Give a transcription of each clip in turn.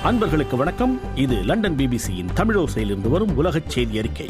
அன்பர்களுக்கு வணக்கம் இது லண்டன் பிபிசியின் தமிழோசையிலிருந்து வரும் உலகச் செய்தி அறிக்கை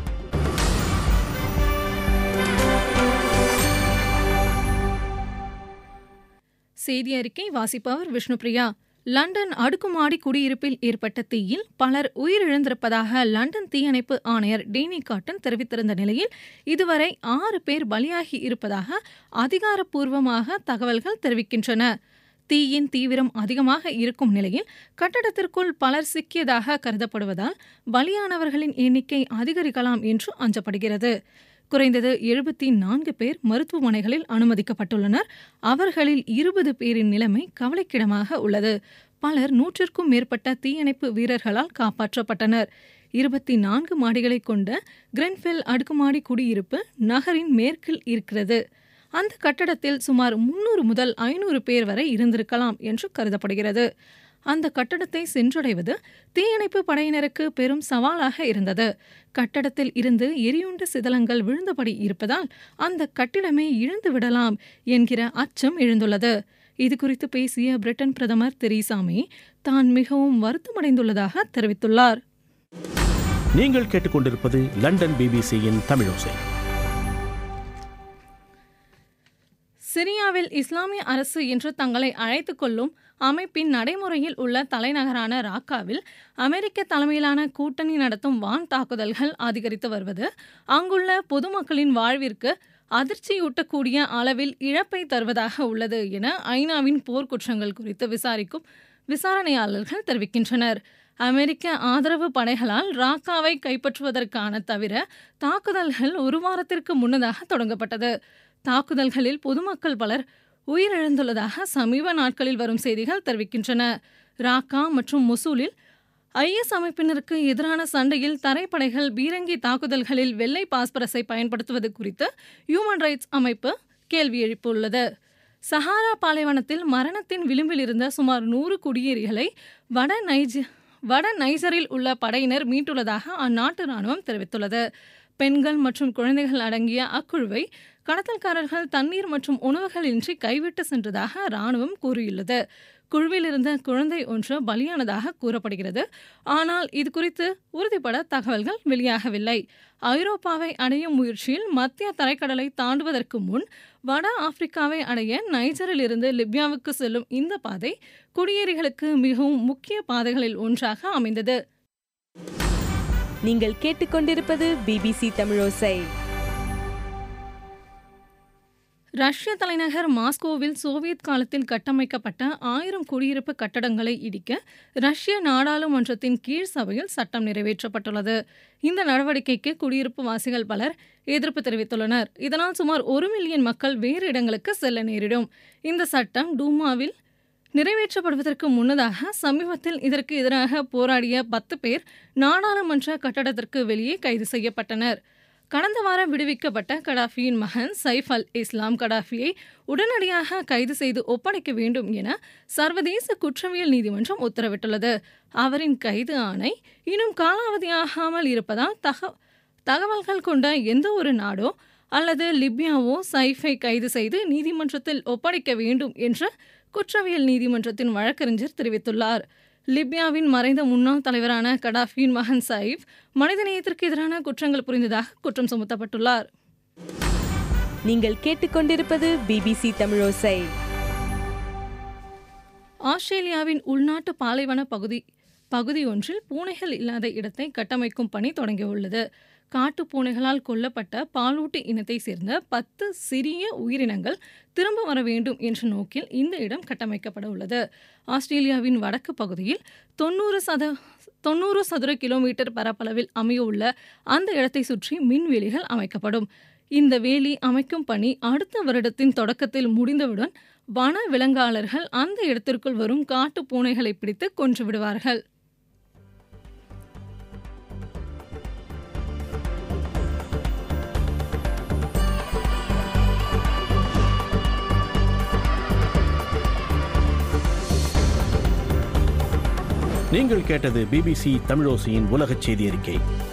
செய்தி அறிக்கை வாசிப்பவர் விஷ்ணுபிரியா லண்டன் அடுக்குமாடி குடியிருப்பில் ஏற்பட்ட தீயில் பலர் உயிரிழந்திருப்பதாக லண்டன் தீயணைப்பு ஆணையர் டேனி காட்டன் தெரிவித்திருந்த நிலையில் இதுவரை ஆறு பேர் பலியாகி இருப்பதாக அதிகாரப்பூர்வமாக தகவல்கள் தெரிவிக்கின்றன தீயின் தீவிரம் அதிகமாக இருக்கும் நிலையில் கட்டடத்திற்குள் பலர் சிக்கியதாக கருதப்படுவதால் பலியானவர்களின் எண்ணிக்கை அதிகரிக்கலாம் என்று அஞ்சப்படுகிறது குறைந்தது எழுபத்தி நான்கு பேர் மருத்துவமனைகளில் அனுமதிக்கப்பட்டுள்ளனர் அவர்களில் இருபது பேரின் நிலைமை கவலைக்கிடமாக உள்ளது பலர் நூற்றிற்கும் மேற்பட்ட தீயணைப்பு வீரர்களால் காப்பாற்றப்பட்டனர் இருபத்தி நான்கு மாடிகளை கொண்ட கிரென்ஃபெல் அடுக்குமாடி குடியிருப்பு நகரின் மேற்கில் இருக்கிறது அந்த கட்டடத்தில் சுமார் முன்னூறு முதல் ஐநூறு பேர் வரை இருந்திருக்கலாம் என்று கருதப்படுகிறது அந்த கட்டடத்தை சென்றடைவது தீயணைப்பு படையினருக்கு பெரும் சவாலாக இருந்தது கட்டடத்தில் இருந்து எரியுண்ட சிதலங்கள் விழுந்தபடி இருப்பதால் அந்த கட்டிடமே இழந்து விடலாம் என்கிற அச்சம் எழுந்துள்ளது இதுகுறித்து பேசிய பிரிட்டன் பிரதமர் தெரீசா மே தான் மிகவும் வருத்தமடைந்துள்ளதாக தெரிவித்துள்ளார் நீங்கள் கேட்டுக்கொண்டிருப்பது லண்டன் பிபிசியின் தமிழோசை சிரியாவில் இஸ்லாமிய அரசு என்று தங்களை அழைத்துக் கொள்ளும் அமைப்பின் நடைமுறையில் உள்ள தலைநகரான ராக்காவில் அமெரிக்க தலைமையிலான கூட்டணி நடத்தும் வான் தாக்குதல்கள் அதிகரித்து வருவது அங்குள்ள பொதுமக்களின் வாழ்விற்கு அதிர்ச்சியூட்டக்கூடிய அளவில் இழப்பை தருவதாக உள்ளது என ஐநாவின் போர்க்குற்றங்கள் குறித்து விசாரிக்கும் விசாரணையாளர்கள் தெரிவிக்கின்றனர் அமெரிக்க ஆதரவு படைகளால் ராக்காவை கைப்பற்றுவதற்கான தவிர தாக்குதல்கள் ஒரு வாரத்திற்கு முன்னதாக தொடங்கப்பட்டது தாக்குதல்களில் பொதுமக்கள் பலர் உயிரிழந்துள்ளதாக சமீப நாட்களில் வரும் செய்திகள் தெரிவிக்கின்றன ராக்கா மற்றும் மொசூலில் ஐஎஸ் அமைப்பினருக்கு எதிரான சண்டையில் தரைப்படைகள் பீரங்கி தாக்குதல்களில் வெள்ளை பாஸ்பரஸை பயன்படுத்துவது குறித்து ஹியூமன் ரைட்ஸ் அமைப்பு கேள்வி எழுப்பியுள்ளது சஹாரா பாலைவனத்தில் மரணத்தின் விளிம்பில் இருந்த சுமார் நூறு குடியேறிகளை வட நைஜ வட நைஜரில் உள்ள படையினர் மீட்டுள்ளதாக அந்நாட்டு ராணுவம் தெரிவித்துள்ளது பெண்கள் மற்றும் குழந்தைகள் அடங்கிய அக்குழுவை கடத்தல்காரர்கள் தண்ணீர் மற்றும் உணவுகள் இன்றி கைவிட்டு சென்றதாக ராணுவம் கூறியுள்ளது குழுவில் இருந்த குழந்தை ஒன்று பலியானதாக கூறப்படுகிறது ஆனால் இது குறித்து உறுதிப்பட தகவல்கள் வெளியாகவில்லை ஐரோப்பாவை அடையும் முயற்சியில் மத்திய தரைக்கடலை தாண்டுவதற்கு முன் வட ஆப்பிரிக்காவை அடைய நைஜரில் இருந்து லிபியாவுக்கு செல்லும் இந்த பாதை குடியேறிகளுக்கு மிகவும் முக்கிய பாதைகளில் ஒன்றாக அமைந்தது நீங்கள் கேட்டுக்கொண்டிருப்பது பிபிசி தமிழோசை ரஷ்ய தலைநகர் மாஸ்கோவில் சோவியத் காலத்தில் கட்டமைக்கப்பட்ட ஆயிரம் குடியிருப்பு கட்டடங்களை இடிக்க ரஷ்ய நாடாளுமன்றத்தின் கீழ் சபையில் சட்டம் நிறைவேற்றப்பட்டுள்ளது இந்த நடவடிக்கைக்கு குடியிருப்பு வாசிகள் பலர் எதிர்ப்பு தெரிவித்துள்ளனர் இதனால் சுமார் ஒரு மில்லியன் மக்கள் வேறு இடங்களுக்கு செல்ல நேரிடும் இந்த சட்டம் டூமாவில் நிறைவேற்றப்படுவதற்கு முன்னதாக சமீபத்தில் இதற்கு எதிராக போராடிய பத்து பேர் நாடாளுமன்ற கட்டடத்திற்கு வெளியே கைது செய்யப்பட்டனர் கடந்த வாரம் விடுவிக்கப்பட்ட கடாஃபியின் மகன் சைஃப் அல் இஸ்லாம் கடாஃபியை உடனடியாக கைது செய்து ஒப்படைக்க வேண்டும் என சர்வதேச குற்றவியல் நீதிமன்றம் உத்தரவிட்டுள்ளது அவரின் கைது ஆணை இன்னும் காலாவதியாகாமல் இருப்பதால் தக தகவல்கள் கொண்ட எந்த ஒரு நாடோ அல்லது லிபியாவோ சைஃபை கைது செய்து நீதிமன்றத்தில் ஒப்படைக்க வேண்டும் என்று குற்றவியல் நீதிமன்றத்தின் வழக்கறிஞர் தெரிவித்துள்ளார் லிபியாவின் மறைந்த முன்னாள் தலைவரான கடாஃபியின் மகன் சைஃப் மனிதநேயத்திற்கு எதிரான குற்றங்கள் புரிந்ததாக குற்றம் சுமத்தப்பட்டுள்ளார் நீங்கள் கேட்டுக்கொண்டிருப்பது பிபிசி தமிழோசை ஆஸ்திரேலியாவின் உள்நாட்டு பாலைவன பகுதி பகுதி ஒன்றில் பூனைகள் இல்லாத இடத்தை கட்டமைக்கும் பணி தொடங்கியுள்ளது காட்டு பூனைகளால் கொல்லப்பட்ட பாலூட்டி இனத்தை சேர்ந்த பத்து சிறிய உயிரினங்கள் திரும்ப வர வேண்டும் என்ற நோக்கில் இந்த இடம் கட்டமைக்கப்பட உள்ளது ஆஸ்திரேலியாவின் வடக்கு பகுதியில் தொண்ணூறு சத தொண்ணூறு சதுர கிலோமீட்டர் பரப்பளவில் அமையவுள்ள அந்த இடத்தை சுற்றி மின்வேலிகள் அமைக்கப்படும் இந்த வேலி அமைக்கும் பணி அடுத்த வருடத்தின் தொடக்கத்தில் முடிந்தவுடன் வன விலங்காளர்கள் அந்த இடத்திற்குள் வரும் காட்டு பூனைகளை பிடித்து கொன்று விடுவார்கள் நீங்கள் கேட்டது பிபிசி தமிழோசையின் உலகச் செய்தி அறிக்கை